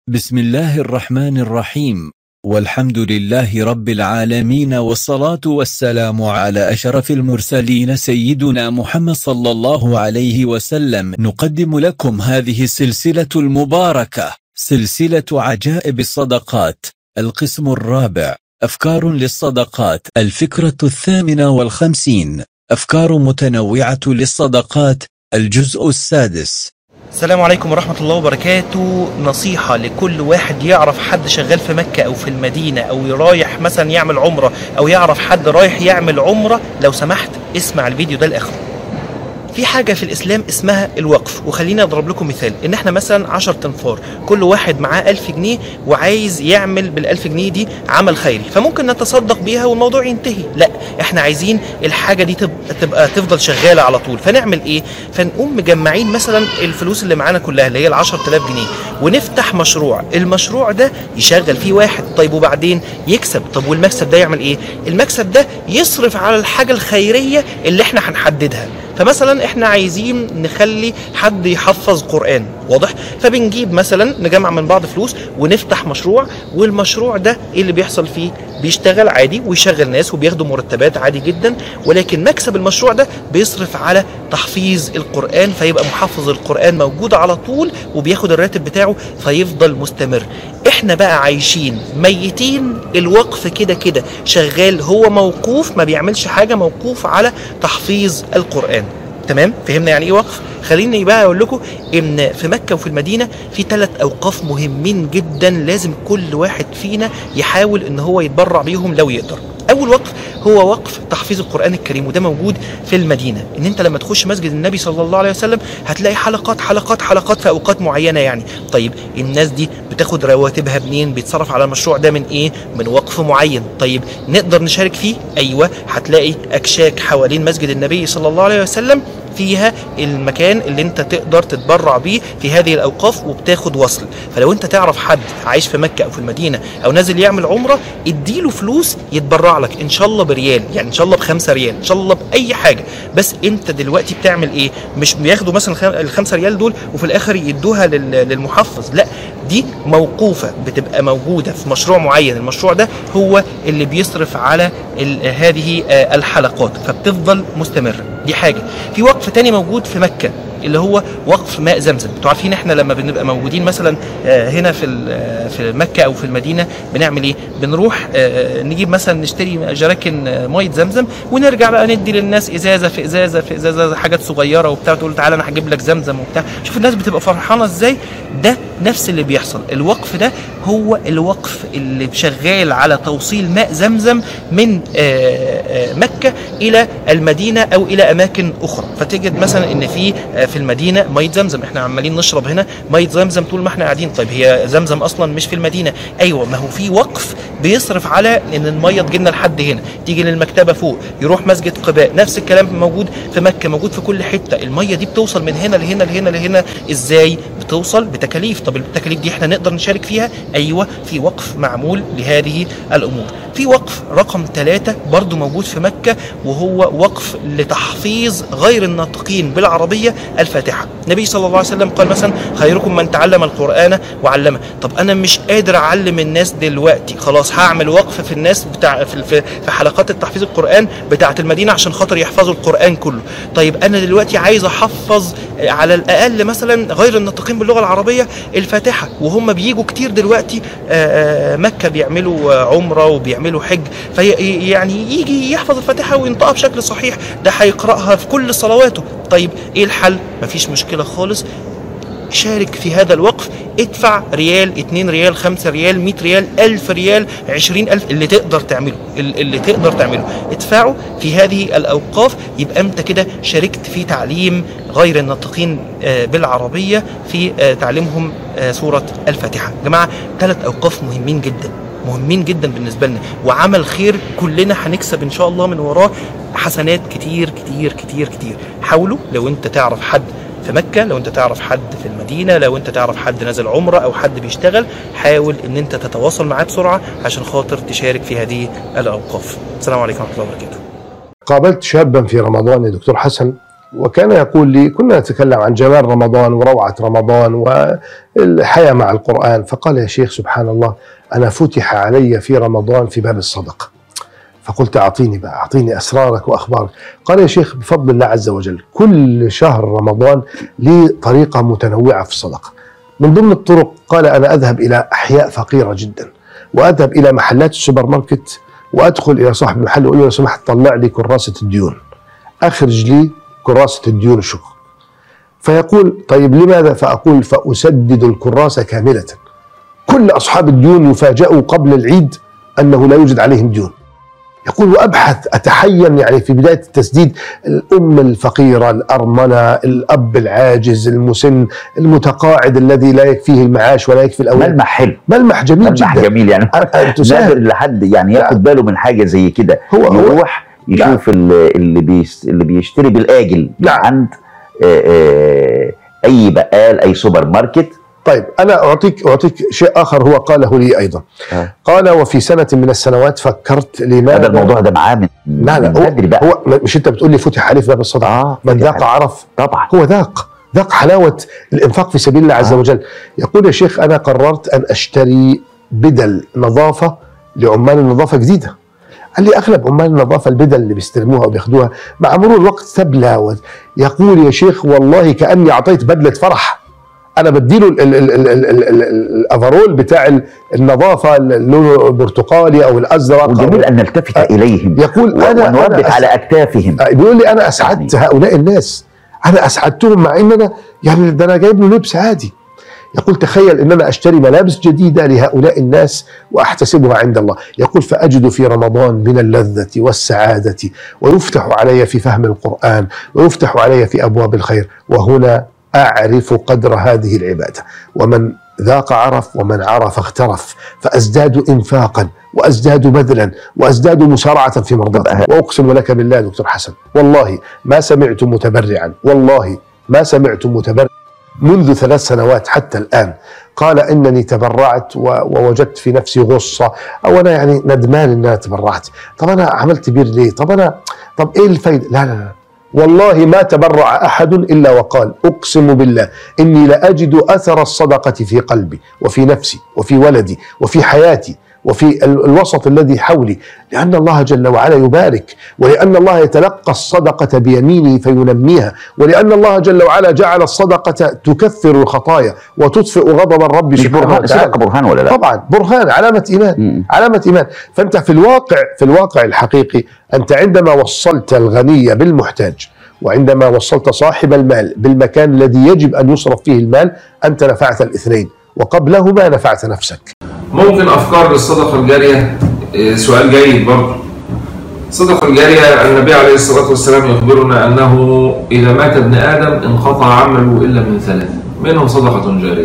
بسم الله الرحمن الرحيم والحمد لله رب العالمين والصلاة والسلام على أشرف المرسلين سيدنا محمد صلى الله عليه وسلم نقدم لكم هذه السلسلة المباركة سلسلة عجائب الصدقات القسم الرابع أفكار للصدقات الفكرة الثامنة والخمسين أفكار متنوعة للصدقات الجزء السادس السلام عليكم ورحمة الله وبركاته نصيحة لكل واحد يعرف حد شغال في مكة أو في المدينة أو رايح مثلا يعمل عمرة أو يعرف حد رايح يعمل عمرة لو سمحت اسمع الفيديو ده لآخره في حاجة في الإسلام اسمها الوقف وخليني أضرب لكم مثال إن إحنا مثلا 10 تنفار كل واحد معاه 1000 جنيه وعايز يعمل بال 1000 جنيه دي عمل خيري فممكن نتصدق بيها والموضوع ينتهي لا إحنا عايزين الحاجة دي تبقى, تبقى تفضل شغالة على طول فنعمل إيه فنقوم مجمعين مثلا الفلوس اللي معانا كلها اللي هي ال 10000 جنيه ونفتح مشروع المشروع ده يشغل فيه واحد طيب وبعدين يكسب طب والمكسب ده يعمل إيه المكسب ده يصرف على الحاجة الخيرية اللي إحنا هنحددها فمثلا احنا عايزين نخلي حد يحفظ قران واضح فبنجيب مثلا نجمع من بعض فلوس ونفتح مشروع والمشروع ده ايه اللي بيحصل فيه بيشتغل عادي ويشغل ناس وبياخدوا مرتبات عادي جدا ولكن مكسب المشروع ده بيصرف على تحفيظ القران فيبقى محفظ القران موجود على طول وبياخد الراتب بتاعه فيفضل مستمر احنا بقى عايشين ميتين الوقف كده كده شغال هو موقوف ما بيعملش حاجه موقوف على تحفيظ القران تمام فهمنا يعني ايه وقف خليني بقى اقول لكم ان في مكه وفي المدينه في ثلاث اوقاف مهمين جدا لازم كل واحد فينا يحاول ان هو يتبرع بيهم لو يقدر اول وقف هو وقف تحفيظ القران الكريم وده موجود في المدينه ان انت لما تخش مسجد النبي صلى الله عليه وسلم هتلاقي حلقات حلقات حلقات في اوقات معينه يعني طيب الناس دي بتاخد رواتبها منين بيتصرف على المشروع ده من ايه من وقف معين طيب نقدر نشارك فيه ايوه هتلاقي اكشاك حوالين مسجد النبي صلى الله عليه وسلم فيها المكان اللي انت تقدر تتبرع بيه في هذه الاوقاف وبتاخد وصل فلو انت تعرف حد عايش في مكه او في المدينه او نازل يعمل عمره اديله فلوس يتبرع لك ان شاء الله بريال يعني ان شاء الله بخمسة ريال ان شاء الله باي حاجه بس انت دلوقتي بتعمل ايه مش بياخدوا مثلا الخمسة ريال دول وفي الاخر يدوها للمحفظ لا دي موقوفه بتبقى موجوده في مشروع معين المشروع ده هو اللي بيصرف على هذه الحلقات فبتفضل مستمره دي حاجه في وقف تاني موجود في مكه اللي هو وقف ماء زمزم انتوا عارفين احنا لما بنبقى موجودين مثلا هنا في في مكه او في المدينه بنعمل ايه بنروح نجيب مثلا نشتري جراكن ميه زمزم ونرجع بقى ندي للناس ازازه في ازازه في ازازه حاجات صغيره وبتاع تقول تعالى انا هجيب لك زمزم وبتاع شوف الناس بتبقى فرحانه ازاي ده نفس اللي بيحصل الوقف ده هو الوقف اللي شغال على توصيل ماء زمزم من مكه الى المدينه او الى اماكن اخرى فتجد مثلا ان في في المدينه ميه زمزم احنا عمالين نشرب هنا ميه زمزم طول ما احنا قاعدين طيب هي زمزم اصلا مش في المدينه ايوه ما هو في وقف بيصرف على ان الميه تجي لنا لحد هنا تيجي للمكتبه فوق يروح مسجد قباء نفس الكلام موجود في مكه موجود في كل حته الميه دي بتوصل من هنا لهنا لهنا لهنا ازاي بتوصل بتكاليف طب التكاليف دي احنا نقدر نشارك فيها ايوه في وقف معمول لهذه الامور في وقف رقم ثلاثة برضو موجود في مكة وهو وقف لتحفيظ غير الناطقين بالعربية الفاتحة النبي صلى الله عليه وسلم قال مثلا خيركم من تعلم القرآن وعلمه طب أنا مش قادر أعلم الناس دلوقتي خلاص هعمل وقف في الناس بتاع في, في حلقات التحفيظ القرآن بتاعة المدينة عشان خاطر يحفظوا القرآن كله طيب أنا دلوقتي عايز أحفظ على الأقل مثلا غير الناطقين باللغة العربية الفاتحة وهم بيجوا كتير دلوقتي مكة بيعملوا عمرة وبيعملوا حج في يعني يجي يحفظ الفاتحة وينطقها بشكل صحيح ده هيقرأها في كل صلواته طيب ايه الحل مفيش مشكلة خالص شارك في هذا الوقف ادفع ريال 2 ريال 5 ريال 100 ريال 1000 ريال 20000 اللي تقدر تعمله اللي تقدر تعمله ادفعه في هذه الاوقاف يبقى انت كده شاركت في تعليم غير الناطقين بالعربيه في تعليمهم سوره الفاتحه يا جماعه ثلاث اوقاف مهمين جدا مهمين جدا بالنسبه لنا وعمل خير كلنا هنكسب ان شاء الله من وراه حسنات كتير كتير كتير كتير حاولوا لو انت تعرف حد في مكة لو انت تعرف حد في المدينة لو انت تعرف حد نازل عمرة او حد بيشتغل حاول ان انت تتواصل معاه بسرعة عشان خاطر تشارك في هذه الاوقاف السلام عليكم ورحمة الله وبركاته قابلت شابا في رمضان يا دكتور حسن وكان يقول لي كنا نتكلم عن جمال رمضان وروعة رمضان والحياة مع القرآن فقال يا شيخ سبحان الله أنا فتح علي في رمضان في باب الصدقة فقلت أعطيني بقى أعطيني أسرارك وأخبارك قال يا شيخ بفضل الله عز وجل كل شهر رمضان لي طريقة متنوعة في الصدقة من ضمن الطرق قال أنا أذهب إلى أحياء فقيرة جدا وأذهب إلى محلات السوبر ماركت وأدخل إلى صاحب المحل وأقول له لو سمحت طلع لي كراسة الديون أخرج لي كراسة الديون الشكر فيقول طيب لماذا فأقول فأسدد الكراسة كاملة كل أصحاب الديون يفاجأوا قبل العيد أنه لا يوجد عليهم ديون يقول وابحث اتحين يعني في بدايه التسديد الام الفقيره الارمله الاب العاجز المسن المتقاعد الذي لا يكفيه المعاش ولا يكفي الاولاد ملمح حلو ملمح جميل ملمح جدا جميل يعني أن نادر تساهم لحد يعني ياخد باله من حاجه زي كده هو هو يروح يشوف اللي اللي, بيس اللي بيشتري بالاجل نعم. عند آه، آه، اي بقال اي سوبر ماركت طيب انا اعطيك اعطيك شيء اخر هو قاله لي ايضا آه. قال وفي سنه من السنوات فكرت لماذا هذا الموضوع ده معاه من لا لا من هو, بدري بقى هو مش انت بتقول لي فتح عليه في باب الصدقه اه من فتح ذاق عرف طبعا هو ذاق ذاق حلاوة الإنفاق في سبيل الله عز آه. وجل يقول يا شيخ أنا قررت أن أشتري بدل نظافة لعمال النظافة جديدة قال لي أغلب عمال النظافة البدل اللي بيستلموها وبياخدوها مع مرور الوقت تبلى يقول يا شيخ والله كأني أعطيت بدلة فرح أنا بديله ال- ال- ال- ال- ال- ال- ال- الأفرول بتاع ال- النظافة اللون البرتقالي أو الأزرق وجميل أو ان نلتفت آه. اليهم يقول و- أنا ونوبت أنا على اكتافهم بيقول لي انا اسعدت هؤلاء الناس انا اسعدتهم مع ان انا يعني ده انا جايب له لبس عادي يقول تخيل ان انا اشتري ملابس جديده لهؤلاء الناس واحتسبها عند الله يقول فاجد في رمضان من اللذه والسعاده ويفتح علي في فهم القران ويفتح علي في ابواب الخير وهنا اعرف قدر هذه العباده ومن ذاق عرف ومن عرف اغترف فازداد انفاقا وازداد بذلا وازداد مسارعه في مرضاته واقسم لك بالله يا دكتور حسن والله ما سمعت متبرعا والله ما سمعت متبرعا منذ ثلاث سنوات حتى الان قال انني تبرعت و- ووجدت في نفسي غصه او انا يعني ندمان ان انا تبرعت طب انا عملت بير ليه طب انا طب ايه الفايده لا لا لا والله ما تبرع احد الا وقال اقسم بالله اني لاجد اثر الصدقه في قلبي وفي نفسي وفي ولدي وفي حياتي وفي ال- الوسط الذي حولي لان الله جل وعلا يبارك ولان الله يتلقى الصدقه بيمينه فينميها ولان الله جل وعلا جعل الصدقه تكفر الخطايا وتطفئ غضب الرب مش سبحانه برهان وتعالى صدق برهان ولا لا طبعا برهان علامة إيمان مم. علامة إيمان فأنت في الواقع في الواقع الحقيقي أنت عندما وصلت الغني بالمحتاج وعندما وصلت صاحب المال بالمكان الذي يجب أن يصرف فيه المال أنت نفعت الاثنين وقبلهما نفعت نفسك ممكن افكار للصدقه الجاريه إيه، سؤال جيد برضه الصدقه الجاريه النبي عليه الصلاه والسلام يخبرنا انه اذا مات ابن ادم انقطع عمله الا من ثلاث منهم صدقه جاريه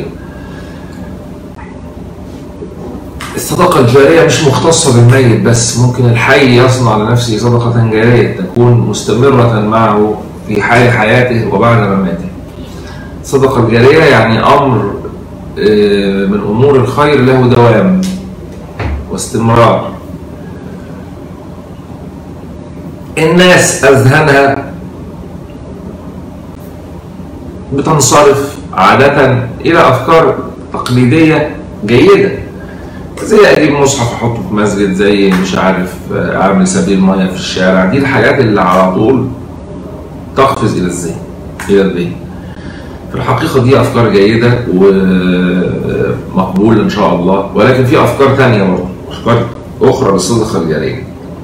الصدقة الجارية مش مختصة بالميت بس ممكن الحي يصنع لنفسه صدقة جارية تكون مستمرة معه في حال حياته وبعد مماته الصدقة الجارية يعني أمر آه، من أمور الخير له دوام واستمرار الناس أذهانها بتنصرف عادة إلى أفكار تقليدية جيدة زي أجيب مصحف أحطه في مسجد زي مش عارف آه، أعمل سبيل مية في الشارع دي الحاجات اللي على طول تقفز إلى الذهن إلى الذهن في الحقيقة دي أفكار جيدة ومقبولة إن شاء الله ولكن في أفكار تانية برضه أفكار أخرى للصدقة الجارية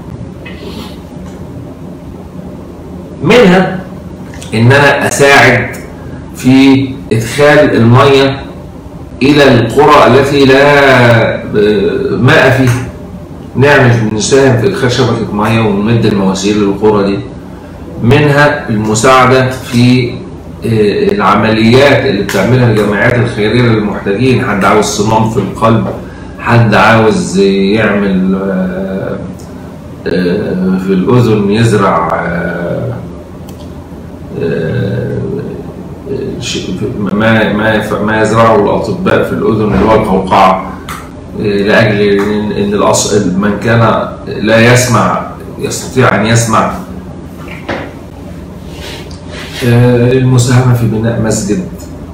منها إن أنا أساعد في إدخال المية إلى القرى التي لا ماء فيها نعمل نساهم في إدخال شبكة مية ونمد المواسير للقرى دي منها المساعدة في آه، العمليات اللي بتعملها الجمعيات الخيرية للمحتاجين حد عاوز صمام في القلب حد عاوز يعمل آه، آه، في الأذن يزرع آه، آه، ش- ما ما ما يزرعه الأطباء في الأذن اللي هو القوقعة آه، لأجل إن إن الأصل من كان لا يسمع يستطيع أن يسمع آه، المساهمة في بناء مسجد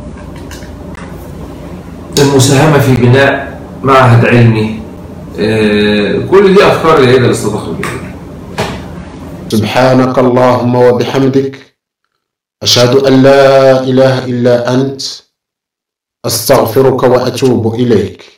المساهمة في بناء معهد علمي آه، كل دي أفكار العيلة للصدقة الجارية سبحانك اللهم وبحمدك أشهد أن لا إله إلا أنت أستغفرك وأتوب إليك